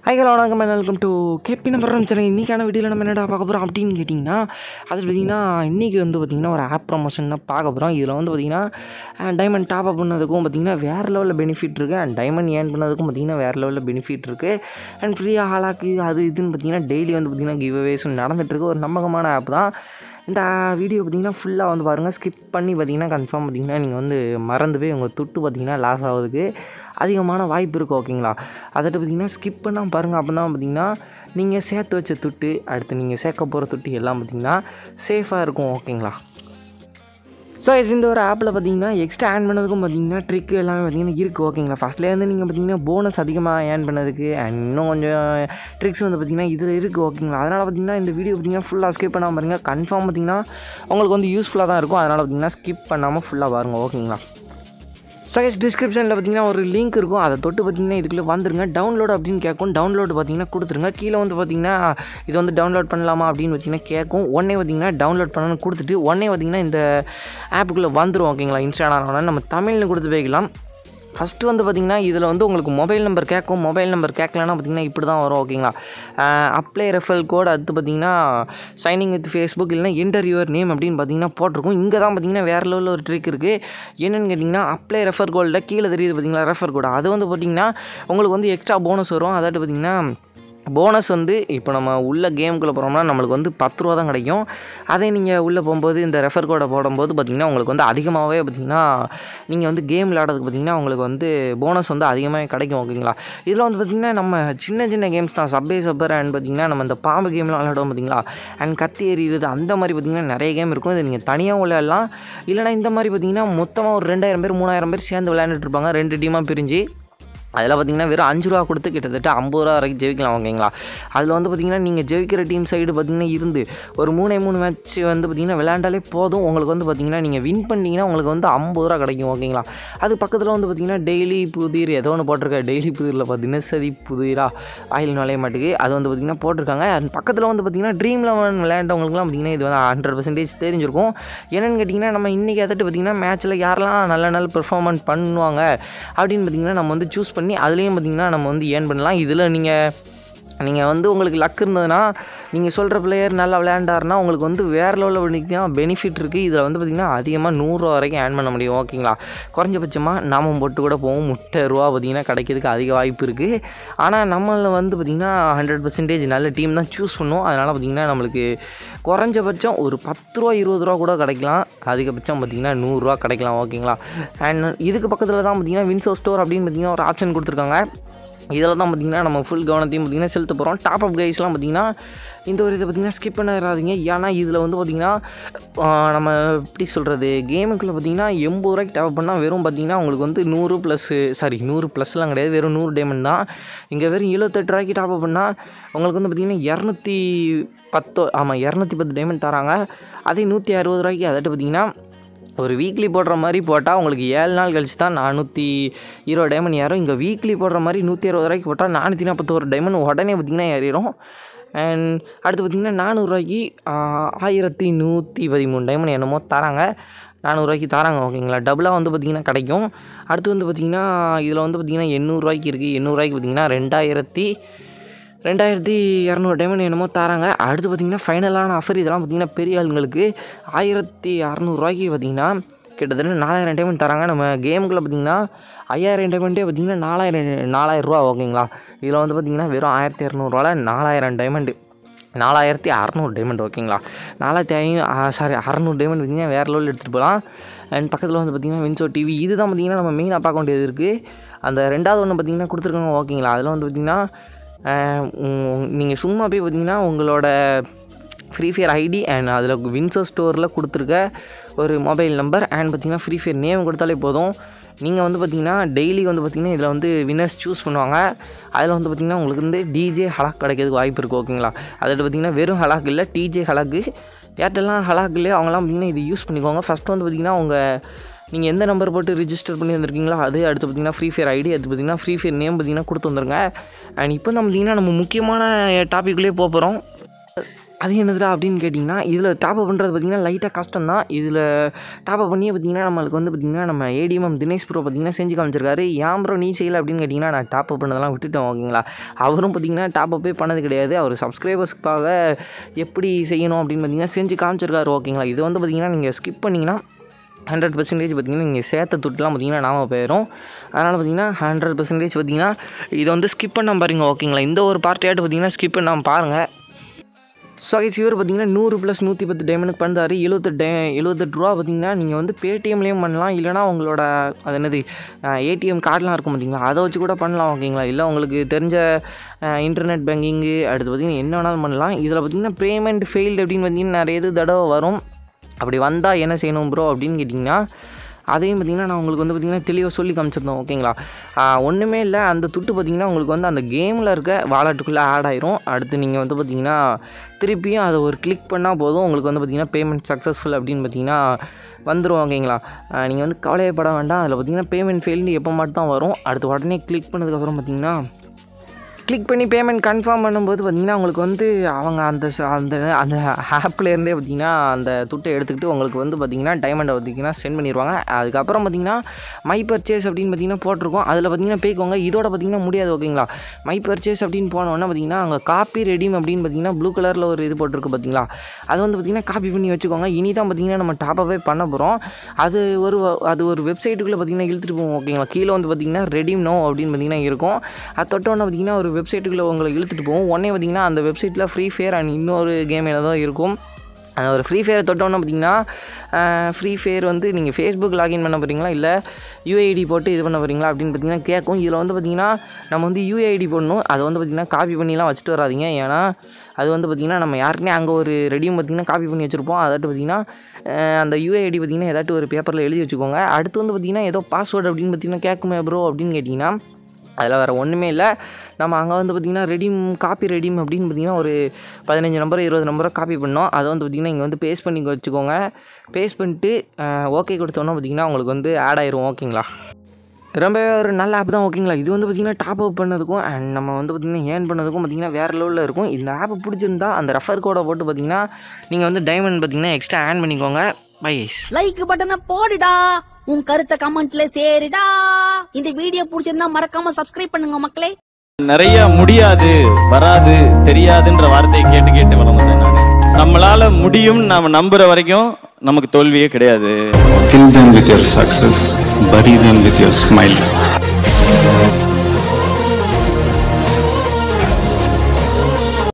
High hello வணக்கம் welcome to K B number channel இன்றைக்கான வீடியோவில் நம்ம என்னடா பார்க்க போகிறோம் அப்படின்னு கேட்டிங்கன்னா அது பார்த்திங்கன்னா இன்றைக்கி வந்து பார்த்திங்கன்னா ஒரு ஆப் ப்ரமோஷன் தான் பார்க்க போகிறோம் இதில் வந்து பார்த்திங்கன்னா டைமண்ட் டாப் அப் பண்ணதுக்கும் பார்த்திங்கன்னா வேறு லெவலில் பெனிஃபிட் இருக்குது அண்ட் டைமண்ட் ஏர்ன் பண்ணதுக்கும் பார்த்திங்கன்னா வேறு லெவலில் பெனிஃபிட் இருக்குது அண்ட் ஃப்ரீயாக ஹாலாக்கு அது இதுன்னு பார்த்திங்கன்னா டெய்லி வந்து பார்த்திங்கன்னா கிவ் அவேஸும் நடந்துகிட்ருக்கு ஒரு நம்பகமான ஆப் தான் இந்த வீடியோ பார்த்தீங்கன்னா ஃபுல்லாக வந்து பாருங்கள் ஸ்கிப் பண்ணி பார்த்தீங்கன்னா கன்ஃபார்ம் பார்த்தீங்கன்னா நீங்கள் வந்து மறந்து போய் உங்கள் துட்டு பார்த்தீங்கன்னா லாஸ் ஆகிறதுக்கு அதிகமான வாய்ப்பு இருக்குது ஓகேங்களா அதட்டு பார்த்தீங்கன்னா ஸ்கிப் பண்ணால் பாருங்கள் அப்போ தான் பார்த்தீங்கன்னா நீங்கள் சேர்த்து வச்ச துட்டு அடுத்து நீங்கள் சேர்க்க போகிற துட்டு எல்லாம் பார்த்தீங்கன்னா சேஃபாக இருக்கும் ஓகேங்களா ஸோ இந்த ஒரு ஆப்பில் பார்த்தீங்கன்னா எக்ஸ்ட்ரா ஆன் பண்ணதுக்கும் பார்த்தீங்கன்னா ட்ரிக் எல்லாமே பார்த்தீங்கன்னா இருக்குது ஓகேங்களா ஃபஸ்ட்லேருந்து நீங்கள் பார்த்தீங்கன்னா போனஸ் அதிகமாக ஏர்ன் பண்ணதுக்கு அண்ட் இன்னும் கொஞ்சம் ட்ரிக்ஸ் வந்து பார்த்தீங்கன்னா இதில் இருக்குது ஓகேங்களா அதனால் பார்த்தீங்கன்னா இந்த வீடியோ பார்த்தீங்கன்னா ஃபுல்லாக ஸ்கிப் பண்ணாமல் பாருங்கள் கன்ஃபார்ம் பார்த்தீங்கன்னா உங்களுக்கு வந்து யூஸ்ஃபுல்லாக தான் இருக்கும் அதனால் பார்த்தீங்கன்னா ஸ்கிப் பண்ணாமல் ஃபுல்லாக பாருங்கள் ஓகேங்களா ஸோ எஸ் டிஸ்கிரிப்ஷனில் பார்த்தீங்கன்னா ஒரு லிங்க் இருக்கும் அதை தொட்டு பார்த்தீங்கன்னா இதுக்குள்ளே வந்துருங்க டவுன்லோட் அப்படின்னு கேட்கும் டவுன்லோட் பார்த்தீங்கன்னா கொடுத்துருங்க கீழே வந்து பார்த்தீங்கன்னா இது வந்து டவுன்லோட் பண்ணலாமா அப்படின்னு பார்த்தீங்கன்னா கேட்கும் உடனே பார்த்தீங்கன்னா டவுன்லோட் பண்ணணும்னு கொடுத்துட்டு உடனே பார்த்தீங்கன்னா இந்த ஆப்புக்குள்ளே வந்துடும் ஓகேங்களா இன்ஸ்டால் நம்ம தமிழ்னு கொடுத்து வைக்கலாம் ஃபஸ்ட்டு வந்து பார்த்திங்கன்னா இதில் வந்து உங்களுக்கு மொபைல் நம்பர் கேட்கும் மொபைல் நம்பர் கேட்கலன்னா பார்த்திங்கன்னா இப்படி தான் வரும் ஓகேங்களா அப்ளை ரெஃபரல் கோட் அடுத்து பார்த்திங்கன்னா சைனிங் வித் ஃபேஸ்புக் இல்லைனா என்டர் யுவர் நேம் அப்படின்னு பார்த்தீங்கன்னா போட்டிருக்கும் இங்கே தான் பார்த்திங்கன்னா வேறு லெவலில் ஒரு ட்ரிக் இருக்குது என்னென்னு கேட்டிங்கன்னா அப்ளை ரெஃபர் கோடில் கீழே தெரியுது பார்த்திங்களா ரெஃபர் கோடு அது வந்து பார்த்திங்கன்னா உங்களுக்கு வந்து எக்ஸ்ட்ரா போனஸ் வரும் அதாட்டு பார்த்திங்கன்னா போனஸ் வந்து இப்போ நம்ம உள்ள கேமுக்குள்ளே போகிறோம்னா நம்மளுக்கு வந்து பத்து ரூபா தான் கிடைக்கும் அதே நீங்கள் உள்ளே போகும்போது இந்த ரெஃபர் கோடை போடும்போது பார்த்திங்கன்னா உங்களுக்கு வந்து அதிகமாகவே பார்த்திங்கன்னா நீங்கள் வந்து கேம் விளையாடுறதுக்கு பார்த்திங்கன்னா உங்களுக்கு வந்து போனஸ் வந்து அதிகமாக கிடைக்கும் ஓகேங்களா இதில் வந்து பார்த்திங்கன்னா நம்ம சின்ன சின்ன கேம்ஸ் தான் சப்பே சப்பர் அண்ட் பார்த்திங்கன்னா நம்ம இந்த பாம்பு கேம்லாம் விளையாடுவோம் பார்த்திங்களா அண்ட் கத்தி எறியுது அந்த மாதிரி பார்த்திங்கன்னா நிறைய கேம் இருக்கும் இது நீங்கள் தனியாக விளையாடலாம் இல்லைனா இந்த மாதிரி பார்த்திங்கன்னா மொத்தமாக ஒரு ரெண்டாயிரம் பேர் மூணாயிரம் பேர் சேர்ந்து விளையாண்டுட்டு இருப்பாங்க ரெண்டு டீமாக பிரிஞ்சு அதில் பார்த்தீங்கன்னா வெறும் அஞ்சு ரூபா கொடுத்து கிட்டத்தட்ட ஐம்பது ரூபா வரைக்கும் ஜெயிக்கலாம் ஓகேங்களா அதில் வந்து பார்த்திங்கன்னா நீங்கள் ஜெயிக்கிற டீம் சைடு பார்த்திங்கன்னா இருந்து ஒரு மூணே மூணு மேட்ச் வந்து பார்த்திங்கன்னா விளையாண்டாலே போதும் உங்களுக்கு வந்து பார்த்திங்கன்னா நீங்கள் வின் பண்ணிங்கன்னா உங்களுக்கு வந்து ஐம்பது ரூபா கிடைக்கும் ஓகேங்களா அது பக்கத்தில் வந்து பார்த்திங்கன்னா டெய்லி புதிர் ஏதோ ஒன்று போட்டிருக்க டெய்லி புதிரில் பார்த்தீங்கன்னா சதி புதிரா ஆயில் நுழைய மாட்டுக்கு அது வந்து பார்த்திங்கன்னா போட்டிருக்காங்க அது பக்கத்தில் வந்து பார்த்திங்கன்னா ட்ரீம் லெவன் விளையாண்டவங்களுக்குலாம் பார்த்திங்கன்னா இது வந்து ஹண்ட்ரட் பர்சன்டேஜ் தெரிஞ்சிருக்கும் என்னென்னு கேட்டிங்கன்னா நம்ம இன்றைக்கி எதாட்டு பார்த்திங்கன்னா மேட்ச்சில் யாரெல்லாம் நல்ல நல்ல பெர்ஃபார்மன்ஸ் பண்ணுவாங்க அப்படின்னு பார்த்திங்கன்னா நம்ம வந்து சூஸ் பண்ணி அதுலேயும் பார்த்திங்கன்னா நம்ம வந்து ஏர்ன் பண்ணலாம் இதில் நீங்கள் நீங்கள் வந்து உங்களுக்கு லக் இருந்ததுன்னா நீங்கள் சொல்கிற பிளேயர் நல்லா விளையாண்டாருன்னா உங்களுக்கு வந்து வேறு லெவலில் பண்ணிங்கன்னா பெனிஃபிட் இருக்குது இதில் வந்து பார்த்திங்கன்னா அதிகமாக நூறுரூவா வரைக்கும் ஏர்ன் பண்ண முடியும் ஓகேங்களா குறைஞ்சபட்சமாக நாமம் போட்டு கூட போவோம் முட்டை ரூபா பார்த்திங்கன்னா கிடைக்கிறதுக்கு அதிக வாய்ப்பு இருக்குது ஆனால் நம்மளில் வந்து பார்த்திங்கன்னா ஹண்ட்ரட் பர்சன்டேஜ் நல்ல டீம் தான் சூஸ் பண்ணுவோம் அதனால் பார்த்திங்கன்னா நம்மளுக்கு குறைஞ்சபட்சம் ஒரு பத்து ரூபா இருபது ரூபா கூட கிடைக்கலாம் அதிகபட்சம் பார்த்திங்கன்னா நூறுரூவா கிடைக்கலாம் ஓகேங்களா அண்ட் இதுக்கு பக்கத்தில் தான் பார்த்திங்கன்னா வின்சோ ஸ்டோர் அப்படின்னு பார்த்திங்கன்னா ஒரு ஆப்ஷன் கொடுத்துருக்காங்க இதில் தான் பார்த்திங்கன்னா நம்ம ஃபுல் கவனத்தையும் பார்த்திங்கன்னா செலுத்த போகிறோம் டாப் அப் கைஸ்லாம் பார்த்திங்கன்னா இந்த ஒரு இதை பார்த்திங்கன்னா ஸ்கிப் பண்ணிடாதீங்க ஏன்னா இதில் வந்து பார்த்திங்கன்னா நம்ம எப்படி சொல்கிறது கேமுக்குள்ளே பார்த்திங்கன்னா எண்பது ரூபாய்க்கு டாப் பண்ணால் வெறும் பார்த்திங்கன்னா உங்களுக்கு வந்து நூறு ப்ளஸ்ஸு சாரி நூறு ப்ளஸ்லாம் கிடையாது வெறும் நூறு டைமண்ட் தான் இங்கே வெறும் எழுபத்தெட்டு ரூபாய்க்கு டாப் பண்ணால் உங்களுக்கு வந்து பார்த்திங்கன்னா இரநூத்தி பத்து ஆமாம் இரநூத்தி பத்து டைமண்ட் தராங்க அதே நூற்றி அறுபது ரூபாய்க்கு அதாட்டு பார்த்திங்கன்னா ஒரு வீக்லி போடுற மாதிரி போட்டால் உங்களுக்கு ஏழு நாள் கழிச்சு தான் நானூற்றி இருபது டைமண்ட் ஏறும் இங்கே வீக்லி போடுற மாதிரி நூற்றி அறுபது ரூபாய்க்கு போட்டால் நானூற்றி நாற்பத்தோரு டைமண்ட் உடனே பார்த்திங்கன்னா ஏறிடும் அண்ட் அடுத்து பார்த்திங்கன்னா நானூறுரூவாய்க்கு ஆயிரத்தி நூற்றி பதிமூணு டைமண்ட் என்னமோ தராங்க நானூறுரூவாய்க்கு தராங்க ஓகேங்களா டபுளாக வந்து பார்த்திங்கன்னா கிடைக்கும் அடுத்து வந்து பார்த்திங்கன்னா இதில் வந்து பார்த்திங்கன்னா எண்ணூறுரூவாய்க்கு இருக்குது எண்ணூறுரூவாய்க்கு பார்த்திங்கன்னா ரெண்டாயிரத்தி ரெண்டாயிரத்தி இரநூறு டைமண்ட் என்னமோ தராங்க அடுத்து பார்த்திங்கன்னா ஃபைனலான ஆஃபர் இதெல்லாம் பார்த்திங்கன்னா பெரிய ஆளுங்களுக்கு ஆயிரத்தி அறநூறுவாய்க்கு பார்த்திங்கன்னா கிட்டத்தட்ட நாலாயிரம் டைமண்ட் தராங்க நம்ம கேமுக்குள்ளே பார்த்திங்கன்னா ஐயாயிரம் டைமண்ட்டே பார்த்திங்கன்னா நாலாயிரம் நாலாயிரரூவா ஓகேங்களா இதில் வந்து பார்த்திங்கன்னா வெறும் ஆயிரத்தி இரநூறுவாவில் நாலாயிரம் டைமண்டு நாலாயிரத்தி அறநூறு டைமண்ட் ஓகேங்களா நாலாயிரத்தி ஐநூறு சாரி அறநூறு டைமண்ட் பார்த்திங்கன்னா வேறு லெவலில் எடுத்துகிட்டு போகலாம் அண்ட் பக்கத்தில் வந்து பார்த்திங்கன்னா வின்சோ டிவி இது தான் பார்த்திங்கன்னா நம்ம மெயினாக பார்க்க வேண்டியது இருக்குது அந்த ரெண்டாவது ஒன்று பார்த்திங்கன்னா கொடுத்துருக்காங்க ஓகேங்களா அதில் வந்து பார்த்திங்கன்னா நீங்கள் சும்மா போய் பார்த்தீங்கன்னா உங்களோட ஃப்ரீ ஃபயர் ஐடி அண்ட் அதில் வின்சோ ஸ்டோரில் கொடுத்துருக்க ஒரு மொபைல் நம்பர் அண்ட் பார்த்திங்கன்னா ஃப்ரீ ஃபயர் நேம் கொடுத்தாலே போதும் நீங்கள் வந்து பார்த்திங்கன்னா டெய்லி வந்து பார்த்திங்கன்னா இதில் வந்து வின்னர்ஸ் சூஸ் பண்ணுவாங்க அதில் வந்து பார்த்திங்கன்னா உங்களுக்கு வந்து டிஜே ஹலாக் கிடைக்கிறதுக்கு வாய்ப்பு இருக்குது ஓகேங்களா அதில் பார்த்திங்கன்னா வெறும் ஹலாக் இல்லை டிஜே ஹலாக்கு ஏர்டெல்லாம் ஹலாக் இல்லையோ அவங்களாம் பார்த்திங்கன்னா இது யூஸ் பண்ணிக்கோங்க ஃபஸ்ட்டு வந்து பார்த்திங்கன்னா உங்கள் நீங்கள் எந்த நம்பர் போட்டு ரிஜிஸ்டர் பண்ணி வந்திருக்கீங்களோ அது அடுத்து பார்த்திங்கன்னா ஃப்ரீ ஃபயர் ஐடி அடுத்து பார்த்திங்கன்னா ஃப்ரீ ஃபயர் நேம் பார்த்திங்கன்னா கொடுத்து வந்துருங்க அண்ட் இப்போ நம்ம பார்த்திங்கன்னா நம்ம முக்கியமான டாப்பிக்குள்ளே போக போகிறோம் அது என்னதுடா அப்படின்னு கேட்டிங்கன்னா இதில் டாப் அப் பண்ணுறது பார்த்திங்கன்னா லைட்டாக கஷ்டம் தான் இதில் டாப் அப் பண்ணியே பார்த்திங்கன்னா நம்மளுக்கு வந்து பார்த்திங்கன்னா நம்ம ஏடிஎம் தினேஷ் ப்ரோ பார்த்திங்கன்னா செஞ்சு காமிச்சிருக்காரு ஏன் ப்ரோ நீ செய்யலை அப்படின்னு கேட்டிங்கன்னா நான் டாப் அப் பண்ணதெல்லாம் விட்டுட்டேன் ஓகேங்களா அவரும் பார்த்திங்கன்னா டாப் அப்பே பண்ணது கிடையாது அவர் சப்ஸ்கிரைபர்ஸ்க்காக எப்படி செய்யணும் அப்படின்னு பார்த்திங்கன்னா செஞ்சு காமிச்சிருக்காரு ஓகேங்களா இது வந்து பார்த்திங்கன்னா நீங்கள் ஸ்கிப் பண்ணிங்கன்னா ஹண்ட்ரட் பர்சன்டேஜ் பார்த்திங்கன்னா நீங்கள் சேர்த்த துட்டுலாம் பார்த்திங்கன்னா நாம போயிடும் அதனால் பார்த்திங்கன்னா ஹண்ட்ரட் பர்சன்டேஜ் பார்த்திங்கன்னா இதை வந்து ஸ்கிப் பண்ணாம பாருங்க ஓகேங்களா இந்த ஒரு பார்ட்டியாட்டு பார்த்திங்கன்னா ஸ்கிப் பண்ணாமல் பாருங்கள் ஸோ கைஸ் இவர் பார்த்தீங்கன்னா நூறு ப்ளஸ் நூற்றி பத்து டைமண்டுக்கு பண்ணுறாரு எழுபத்தெட்டு டை எழுபத்தெட்டு ரூபா பார்த்தீங்கன்னா நீங்கள் வந்து பேடிஎம்லேயும் பண்ணலாம் இல்லைனா உங்களோட அது என்னது ஏடிஎம் கார்டெலாம் இருக்கும் பார்த்தீங்களா அதை வச்சு கூட பண்ணலாம் ஓகேங்களா இல்லை உங்களுக்கு தெரிஞ்ச இன்டர்நெட் பேங்கிங்கு அடுத்து பார்த்தீங்கன்னா என்ன வேணாலும் பண்ணலாம் இதில் பார்த்தீங்கன்னா பேமெண்ட் ஃபெயில்டு அப்படின்னு பார்த்தீங்கன்னா நிறைய இது தடவை வரும் அப்படி வந்தால் என்ன செய்யணும் ப்ரோ அப்படின்னு கேட்டிங்கன்னா அதையும் பார்த்திங்கன்னா நான் உங்களுக்கு வந்து பார்த்திங்கன்னா தெளிவாக சொல்லி காமிச்சிருந்தோம் ஓகேங்களா ஒன்றுமே இல்லை அந்த துட்டு பார்த்திங்கன்னா உங்களுக்கு வந்து அந்த கேமில் இருக்க வாலெட்டுக்குள்ளே ஆட் ஆயிரும் அடுத்து நீங்கள் வந்து பார்த்திங்கன்னா திருப்பியும் அதை ஒரு கிளிக் பண்ணால் போதும் உங்களுக்கு வந்து பார்த்திங்கன்னா பேமெண்ட் சக்ஸஸ்ஃபுல் அப்படின்னு பார்த்தீங்கன்னா வந்துடும் ஓகேங்களா நீங்கள் வந்து கவலையப்பட வேண்டாம் அதில் பார்த்தீங்கன்னா பேமெண்ட் ஃபெயில்னு எப்போ மட்டும் தான் வரும் அடுத்து உடனே கிளிக் பண்ணதுக்கப்புறம் பார்த்தீங்கன்னா கிளிக் பண்ணி பேமெண்ட் கன்ஃபார்ம் பண்ணும்போது பார்த்திங்கன்னா உங்களுக்கு வந்து அவங்க அந்த ச- அந்த அந்த ஆப்லேருந்தே பார்த்திங்கன்னா அந்த துட்டை எடுத்துக்கிட்டு உங்களுக்கு வந்து பார்த்திங்கன்னா டைமண்டை பார்த்திங்கன்னா சென்ட் பண்ணிடுவாங்க அதுக்கப்புறம் பார்த்திங்கன்னா மை பர்ச்சேஸ் அப்படின்னு பார்த்திங்கன்னா போட்டிருக்கோம் அதில் பார்த்திங்கன்னா பேய்க்கோங்க இதோட பார்த்திங்கன்னா முடியாது ஓகேங்களா மை பர்ச்சேஸ் அப்படின்னு போனோன்னா பார்த்திங்கன்னா அங்கே காப்பி ரெடீம் அப்படின்னு பார்த்திங்கன்னா ப்ளூ கலரில் ஒரு இது போட்டிருக்கு பார்த்திங்களா அது வந்து பார்த்திங்கன்னா காப்பி பண்ணி வச்சுக்கோங்க இனி தான் பார்த்திங்கன்னா நம்ம டாப்பவே பண்ண போகிறோம் அது ஒரு அது ஒரு வெப்சைட்டுக்குள்ளே பார்த்திங்கன்னா இழுத்துட்டு போவோம் ஓகேங்களா கீழே வந்து பார்த்திங்கன்னா ரெடீம் நோ அப்படின்னு பார்த்திங்கன்னா இருக்கும் அது தொட்டோன்னே பார்த்திங்கன்னா ஒரு வெப்சைட்டுக்குள்ளே உங்களை இழுத்துட்டு போகும் உடனே பார்த்திங்கன்னா அந்த வெப்சைட்டில் ஃப்ரீ ஃபயர் அண்ட் இன்னொரு கேம் ஏதோ இருக்கும் அந்த ஒரு ஃப்ரீ ஃபயரை தொட்டோன்னே பார்த்தீங்கன்னா ஃப்ரீ ஃபயர் வந்து நீங்கள் ஃபேஸ்புக் லாகின் பண்ண போகிறீங்களா இல்லை யூஐடி போட்டு இது பண்ண போகிறீங்களா அப்படின்னு பார்த்தீங்கன்னா கேட்கும் இதில் வந்து பார்த்திங்கன்னா நம்ம வந்து யூஐடி போடணும் அதை வந்து பார்த்திங்கன்னா காப்பி பண்ணிலாம் வச்சுட்டு வராதீங்க ஏன்னா அது வந்து பார்த்திங்கன்னா நம்ம யாருக்குனே அங்கே ஒரு ரெடியும் பார்த்திங்கன்னா காப்பி பண்ணி வச்சுருப்போம் அதாட்டு பார்த்திங்கன்னா அஹ், அந்த யூஐடி பார்த்திங்கன்னா ஏதாட்டும் ஒரு பேப்பரில் எழுதி வச்சுக்கோங்க அடுத்து வந்து பார்த்திங்கன்னா ஏதோ பாஸ்வேர்டு அப்படின்னு பார்த்திங்கன்னா கேட்குமே ப்ரோ அப்படின்னு கேட்டிங்கன்னா அதில் வேறு ஒன்றுமே இல்லை நம்ம அங்கே வந்து பார்த்திங்கன்னா ரெடீம் காப்பி ரெடீம் அப்படின்னு பார்த்திங்கன்னா ஒரு பதினஞ்சு நம்பர் இருபது நம்பரை காப்பி பண்ணோம் அதை வந்து பார்த்திங்கன்னா இங்கே வந்து பேஸ்ட் பண்ணி வச்சுக்கோங்க பேஸ்ட் பண்ணிட்டு ஓகே கொடுத்தோன்னா பார்த்திங்கன்னா உங்களுக்கு வந்து ஆட் ஆயிரும் ஓகேங்களா ரொம்பவே ஒரு நல்ல ஆப் தான் ஓகேங்களா இது வந்து பார்த்திங்கன்னா டாப் அப் பண்ணதுக்கும் அண்ட் நம்ம வந்து பார்த்திங்கன்னா ஏர்ன் பண்ணதுக்கும் பார்த்திங்கன்னா வேறு லெவலில் இருக்கும் இந்த ஆப் பிடிச்சிருந்தா அந்த ரெஃபர் கோடை போட்டு பார்த்திங்கன்னா நீங்கள் வந்து டைமண்ட் பார்த்திங்கன்னா எக்ஸ்ட்ரா ஆன் பண்ணிக்கோங்க பை லைக் பட்டனை போடுடா உன் கருத்தை கமெண்ட்ல சேருடா இந்த வீடியோ பிடிச்சிருந்தா மறக்காம சப்ஸ்கிரைப் பண்ணுங்க மக்களே நிறைய முடியாது வராது தெரியாதுன்ற வார்த்தையை கேட்டு கேட்டு வளர்ந்தேன் நான் நம்மளால முடியும் நாம நம்புற வரைக்கும் நமக்கு தோல்வியே கிடையாது Kill them with your success, bury them with your smile.